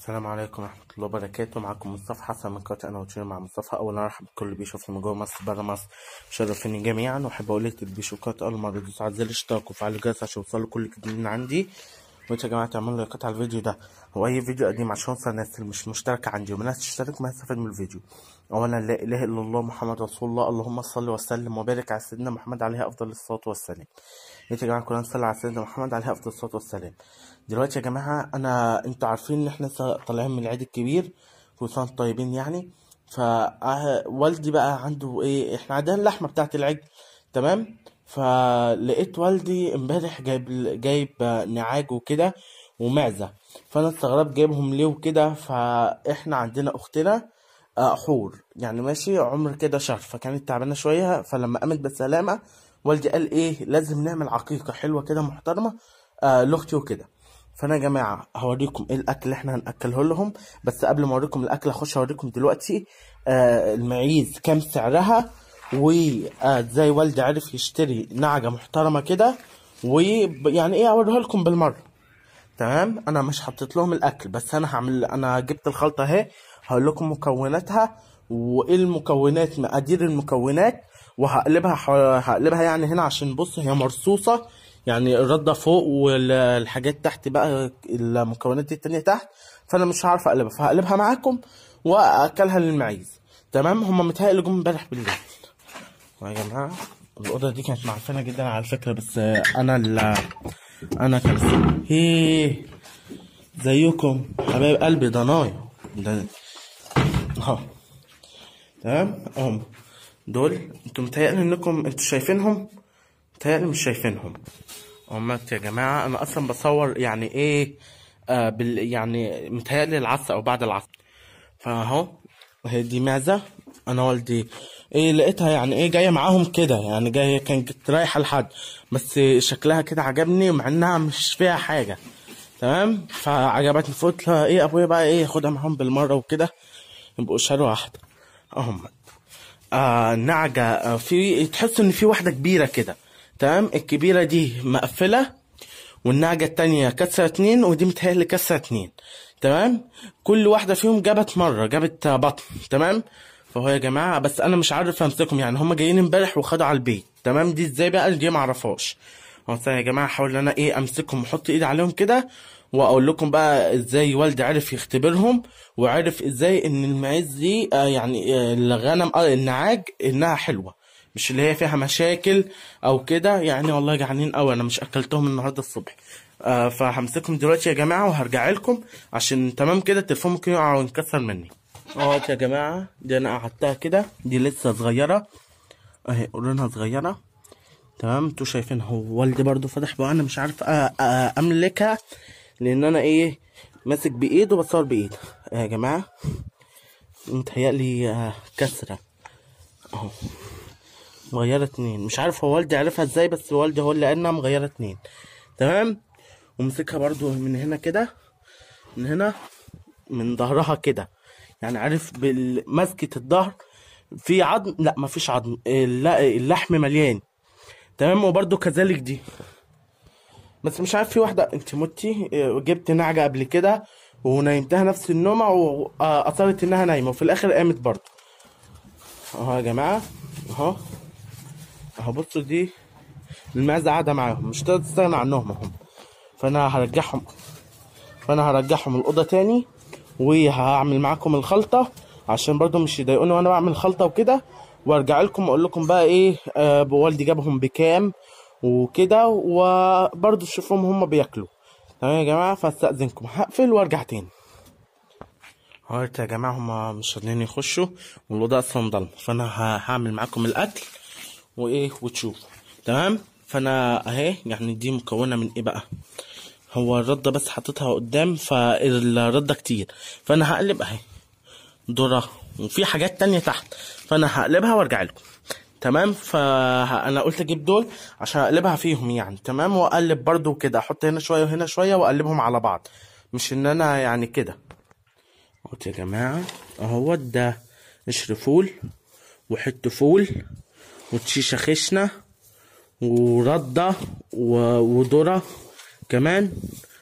السلام عليكم ورحمة الله وبركاته معكم مصطفى حسن من قناة أنا وتشير مع مصطفى أولا أرحب بكل اللي بيشوفني من جوه مصر برا مصر مشرفيني جميعا وأحب أقول لك اللي بيشوف قناة أول مرة يدوس على زر الاشتراك وفعل الجرس عشان يوصلوا كل جديد من عندي وانتوا يا جماعة تعملوا لايكات على الفيديو ده وأي فيديو قديم عشان يوصل الناس اللي مش مشتركة عندي والناس تشترك ما هتستفاد من الفيديو أولا لا إله إلا الله محمد رسول الله اللهم صل وسلم وبارك على سيدنا محمد عليه أفضل الصلاة والسلام انتوا يا جماعة كلنا نصلي على سيدنا محمد عليه أفضل الصلاة والسلام دلوقتي يا جماعة أنا انتوا عارفين إن احنا لسه طالعين من العيد الكبير كل سنة وانتم طيبين يعني فوالدي بقى عنده ايه احنا عندنا اللحمة بتاعت العيد تمام فلقيت والدي امبارح جايب جايب نعاج وكده ومعزة فانا استغربت جايبهم ليه وكده فاحنا عندنا اختنا آه، حور يعني ماشي عمر كده شهر فكانت تعبانة شوية فلما قامت بالسلامة والدي قال ايه لازم نعمل عقيقة حلوة كده محترمة آه لاختي وكده فانا يا جماعه هوريكم ايه الاكل اللي احنا هناكله لهم بس قبل ما اوريكم الاكل هخش اوريكم دلوقتي آه المعيز كام سعرها وازاي والدي عرف يشتري نعجه محترمه كده ويعني ايه اوريها لكم بالمره تمام انا مش حطيت لهم الاكل بس انا هعمل انا جبت الخلطه اهي هقول لكم مكوناتها وايه المكونات مقادير المكونات وهقلبها هقلبها يعني هنا عشان بص هي مرصوصه يعني الردة فوق والحاجات تحت بقى المكونات دي التانية تحت فانا مش هعرف اقلبها فهقلبها معاكم واكلها للمعيز تمام هما متهيألي جم امبارح بالليل يا جماعة الأوضة دي كانت معفنة جدا على فكرة بس أنا ال أنا كان هي زيكم حبايب قلبي ضنايا ده اهو تمام اهم دول انتوا متهيألي انكم انتوا شايفينهم متهيألي مش شايفينهم همات يا جماعة أنا أصلا بصور يعني إيه آه بال يعني متهيألي العصر أو بعد العصر فأهو هي دي معزة أنا والدي إيه لقيتها يعني إيه جاية معاهم كده يعني جاية كانت رايحة لحد بس شكلها كده عجبني مع إنها مش فيها حاجة تمام فعجبتني فقلت لها إيه أبويا بقى إيه خدها معاهم بالمرة وكده يبقوا شهر واحدة أهم آه نعجة آه في تحس إن في واحدة كبيرة كده تمام الكبيرة دي مقفلة والنعجة التانية كسرة اتنين ودي متهيألي كسرة اتنين تمام كل واحدة فيهم جابت مرة جابت بطن تمام فهو يا جماعة بس أنا مش عارف أمسكهم يعني هما جايين امبارح وخدوا على البيت تمام دي ازاي بقى دي معرفهاش هو ثانية يا جماعة حاول أنا إيه أمسكهم وأحط إيدي عليهم كده وأقول لكم بقى ازاي والدي عرف يختبرهم وعرف ازاي إن المعز دي آه يعني آه الغنم آه النعاج إنها حلوة مش اللي هي فيها مشاكل او كده يعني والله جعانين قوي انا مش اكلتهم النهارده الصبح آه فهمسكهم دلوقتي يا جماعه وهرجع لكم عشان تمام كده التليفون ممكن يقع وينكسر مني اهوت يا جماعه دي انا قعدتها كده دي لسه صغيره اهي قرونها صغيره تمام انتوا شايفين هو والدي برضو فتح بقى انا مش عارف املكها لان انا ايه ماسك بايد وبصور بايد يا جماعه متهيألي آه كسره اهو مغيرة اتنين مش عارف هو والدي عرفها ازاي بس والدي هو اللي قالنا مغيرة اتنين تمام ومسكها برضو من هنا كده من هنا من ظهرها كده يعني عارف بمسكة الظهر في عظم لا مفيش عظم اللحم مليان تمام وبرضو كذلك دي بس مش عارف في واحدة انت متي جبت نعجة قبل كده ونيمتها نفس النومة وأصرت انها نايمة وفي الآخر قامت برضو اهو يا جماعة اهو اهو بصوا دي المعزة قاعدة معاهم مش تقدر تستغنى عنهم هم فانا هرجعهم فانا هرجعهم الأوضة تاني وهعمل معاكم الخلطة عشان برضو مش يضايقوني وانا بعمل خلطة وكده وارجع لكم اقول لكم بقى ايه آه والدي جابهم بكام وكده وبرضو تشوفهم هم بياكلوا تمام يا جماعة فاستأذنكم هقفل وارجع تاني قلت يا جماعة هما مش راضيين يخشوا والأوضة أصلا ضلمة فأنا هعمل معاكم الأكل وايه وتشوفوا تمام فانا اهي يعني دي مكونه من ايه بقى هو الرده بس حطيتها قدام فالرده كتير فانا هقلب اهي ذره وفي حاجات تانية تحت فانا هقلبها وارجع لكم تمام فانا قلت اجيب دول عشان اقلبها فيهم يعني تمام واقلب برضو كده احط هنا شويه وهنا شويه واقلبهم على بعض مش ان انا يعني كده قلت يا جماعه اهو ده قشر فول وحته فول وتشيشة خشنة وردة وذرة كمان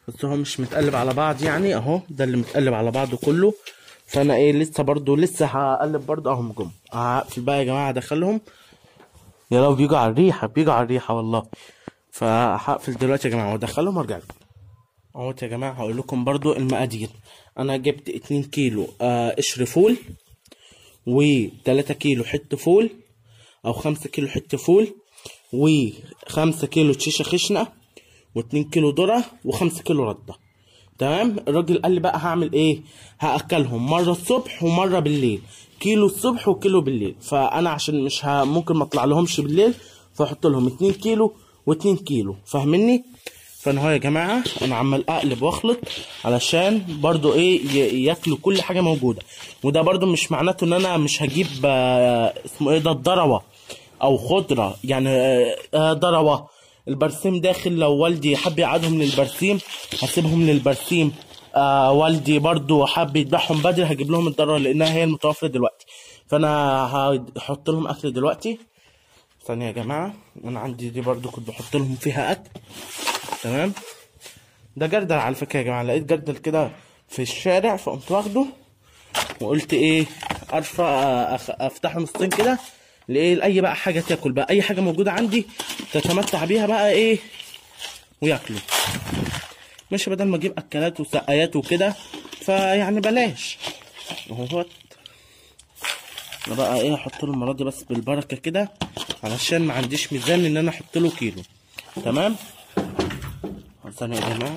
بس هو مش متقلب على بعض يعني اهو ده اللي متقلب على بعضه كله فانا ايه لسه برضو لسه هقلب برضو اهم جم هقفل بقى يا جماعه ادخلهم يا لو بيجوا على الريحه بيجوا على الريحه والله فهقفل دلوقتي يا جماعه وادخلهم وارجع لكم اهوت يا جماعه هقول لكم برضو المقادير انا جبت 2 كيلو آه قشر فول و3 كيلو حته فول او 5 كيلو حته فول و5 كيلو شيشه خشنه و2 كيلو ذره و5 كيلو رده تمام الراجل قال لي بقى هعمل ايه هاكلهم مره الصبح ومره بالليل كيلو الصبح وكيلو بالليل فانا عشان مش ه... ممكن ما اطلع لهمش بالليل فاحط لهم 2 كيلو و2 كيلو فاهمني فانا هو يا جماعه انا عمال اقلب واخلط علشان برضو ايه ي- ياكلوا كل حاجه موجوده وده برضو مش معناته ان انا مش هجيب آه، اسمه ايه ده الضروه او خضره يعني آه، آه، ضروه البرسيم داخل لو والدي حب يقعدهم للبرسيم هسيبهم للبرسيم آه والدي برضو حب يذبحهم بدري هجيب لهم الضروه لانها هي المتوفره دلوقتي فانا هحط لهم اكل دلوقتي ثانيه يا جماعه انا عندي دي برضو كنت بحط لهم فيها اكل تمام ده جردل على فكره يا جماعه لقيت جردل كده في الشارع فقمت واخده وقلت ايه ارفع أخ- افتحه نصين كده لايه لاي بقى حاجه تاكل بقى اي حاجه موجوده عندي تتمتع بيها بقى ايه وياكلوا مش بدل ما اجيب اكلات وسقايات وكده فيعني بلاش اهوت انا بقى ايه احط له المره دي بس بالبركه كده علشان ما عنديش ميزان ان انا احط له كيلو تمام ثانيه يا جماعه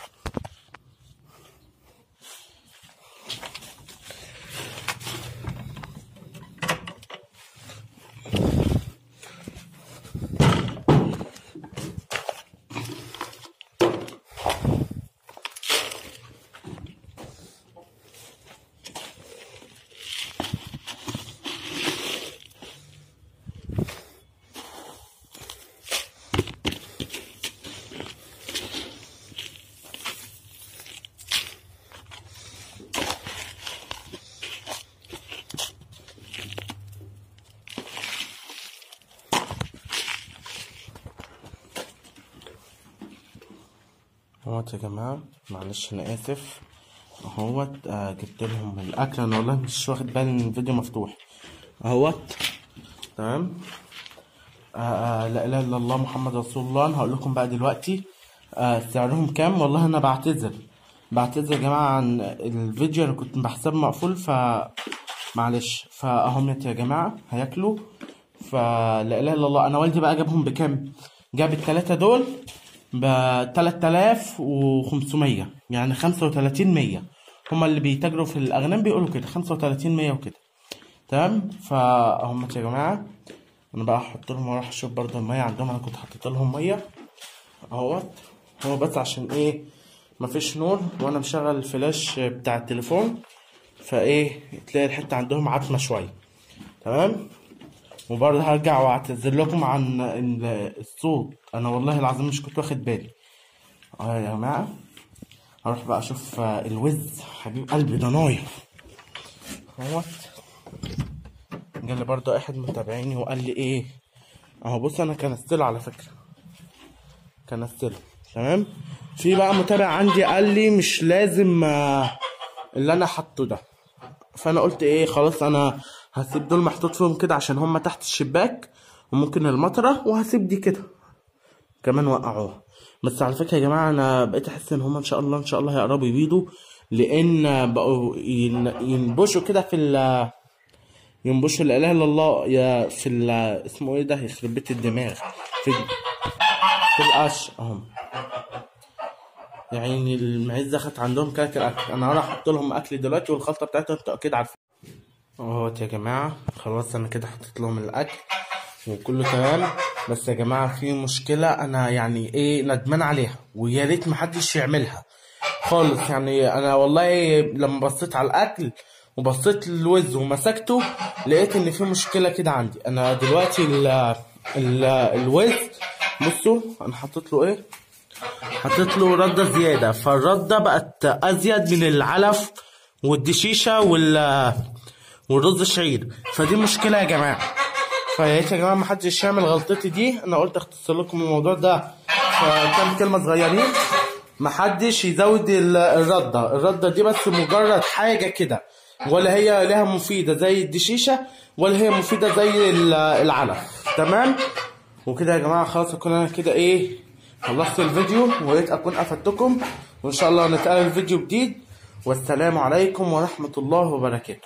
اهوت يا جماعة معلش أنا آسف اهوت آه جبت لهم الأكل أنا والله مش واخد بالي إن الفيديو مفتوح اهوت تمام آه آه لا إله إلا الله محمد رسول الله أنا هقول لكم بقى دلوقتي آه سعرهم كام والله أنا بعتذر بعتذر يا جماعة عن الفيديو أنا كنت بحساب مقفول ف معلش فأهم يا جماعة هياكلوا فلا إله إلا الله أنا والدي بقى جابهم بكام؟ جاب التلاتة دول ب 3500 يعني 35 100 هما اللي بيتاجروا في الأغنام بيقولوا كده 35 100 وكده تمام فهم يا جماعة أنا بقى هحط لهم وأروح أشوف برضه المية عندهم أنا كنت حطيت لهم مية أهوت هو بس عشان إيه مفيش نور وأنا مشغل الفلاش بتاع التليفون فإيه تلاقي الحتة عندهم عتمة شوية تمام وبرضه هرجع واعتذر لكم عن ال- الصوت انا والله العظيم مش كنت واخد بالي اه يا جماعه هروح بقى اشوف آه، الوز حبيب قلبي ده نايم اهوت جالي برضه احد متابعيني وقال لي ايه اهو بص انا كنستله على فكره كنستله تمام في بقى متابع عندي قال لي مش لازم آه، اللي انا حاطه ده فانا قلت ايه خلاص انا هسيب دول محطوط فيهم كده عشان هما تحت الشباك وممكن المطره وهسيب دي كده كمان وقعوها بس على فكره يا جماعه انا بقيت احس ان هما ان شاء الله ان شاء الله هيقربوا يبيضوا لان بقوا ين- ينبشوا كده في ال ينبشوا لا اله الا الله يا في ال اسمه ايه ده يخرب بيت الدماغ في في القش اهم يعني المعزه خدت عندهم كاكل اكل انا هروح احط لهم اكل دلوقتي والخلطه بتاعتهم انتوا اكيد عارفين اهوت يا جماعه خلاص انا كده حطيت لهم الاكل وكله تمام بس يا جماعه في مشكله انا يعني ايه ندمان عليها ويا ريت محدش يعملها خالص يعني انا والله لما بصيت على الاكل وبصيت للوز ومسكته لقيت ان في مشكله كده عندي انا دلوقتي ال ال الوز بصوا انا حطيت له ايه حطيت له رده زياده فالرده بقت ازيد من العلف والدشيشه وال والرز الشعير فدي مشكله يا جماعه فيا ريت يا جماعه ما حدش يعمل غلطتي دي انا قلت اختصر لكم الموضوع ده فكام كلمه صغيرين محدش يزود ال- الردة الردة دي بس مجرد حاجة كده ولا هي لها مفيدة زي الدشيشة ولا هي مفيدة زي ال- العلف تمام وكده يا جماعة خلاص أكون أنا كده إيه خلصت الفيديو ويا أكون أفدتكم وإن شاء الله نتقابل في فيديو جديد والسلام عليكم ورحمة الله وبركاته